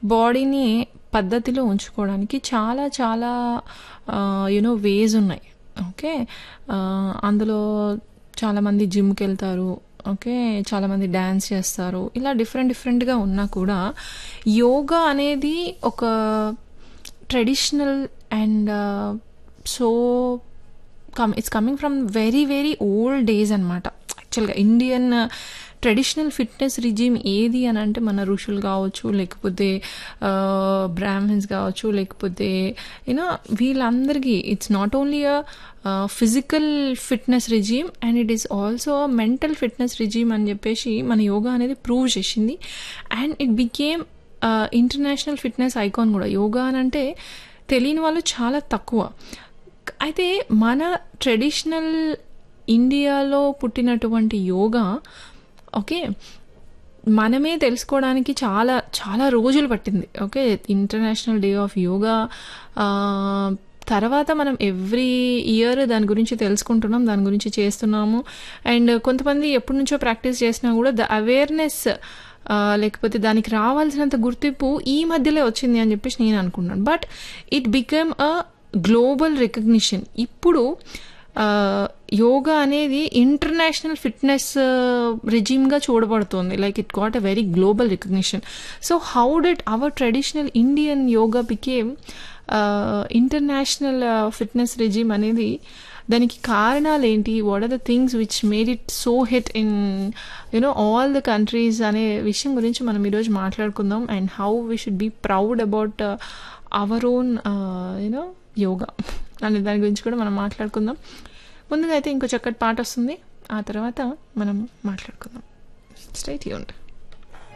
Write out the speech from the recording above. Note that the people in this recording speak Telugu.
బాడీని పద్ధతిలో ఉంచుకోవడానికి చాలా చాలా యూనో వేస్ ఉన్నాయి ఓకే అందులో చాలామంది జిమ్కి వెళ్తారు ఓకే చాలామంది డ్యాన్స్ చేస్తారు ఇలా డిఫరెంట్ డిఫరెంట్గా ఉన్నా కూడా యోగా అనేది ఒక traditional and so come it's coming from very very old days అనమాట యాక్చువల్గా ఇండియన్ ట్రెడిషనల్ ఫిట్నెస్ రిజీమ్ ఏది అని అంటే మన ఋషులు కావచ్చు లేకపోతే బ్రాహ్మిన్స్ కావచ్చు లేకపోతే యూనో వీళ్ళందరికీ it's not only a physical fitness regime and it is also mental fitness regime అని చెప్పేసి మన యోగా అనేది ప్రూవ్ చేసింది and it became international fitness icon కూడా యోగా అని అంటే తెలియని వాళ్ళు చాలా తక్కువ అయితే మన ట్రెడిషనల్ ఇండియాలో పుట్టినటువంటి యోగా ఓకే మనమే తెలుసుకోవడానికి చాలా చాలా రోజులు పట్టింది okay international day of yoga తర్వాత మనం ఎవ్రీ ఇయర్ దాని గురించి తెలుసుకుంటున్నాం దాని గురించి చేస్తున్నాము అండ్ కొంతమంది ఎప్పటి నుంచో ప్రాక్టీస్ చేసినా కూడా ద అవేర్నెస్ లేకపోతే దానికి రావాల్సినంత గుర్తింపు ఈ మధ్యలో వచ్చింది అని చెప్పేసి నేను అనుకున్నాను but it become a global recognition ఇప్పుడు యోగా అనేది ఇంటర్నేషనల్ ఫిట్నెస్ రిజీమ్గా చూడబడుతుంది like it got a very global recognition so how did our traditional Indian yoga became international fitness regime అనేది దానికి కారణాలు ఏంటి what are the things which made it so hit in you know all the countries అనే విషయం గురించి మనం ఈరోజు మాట్లాడుకుందాం and how we should be proud about our own you know yoga అనే దాని గురించి కూడా మనం మాట్లాడుకుందాం ముందుగా అయితే ఇంకో చక్కటి పాట వస్తుంది ఆ తర్వాత మనం మాట్లాడుకుందాం స్ట్రైట్ యూండ్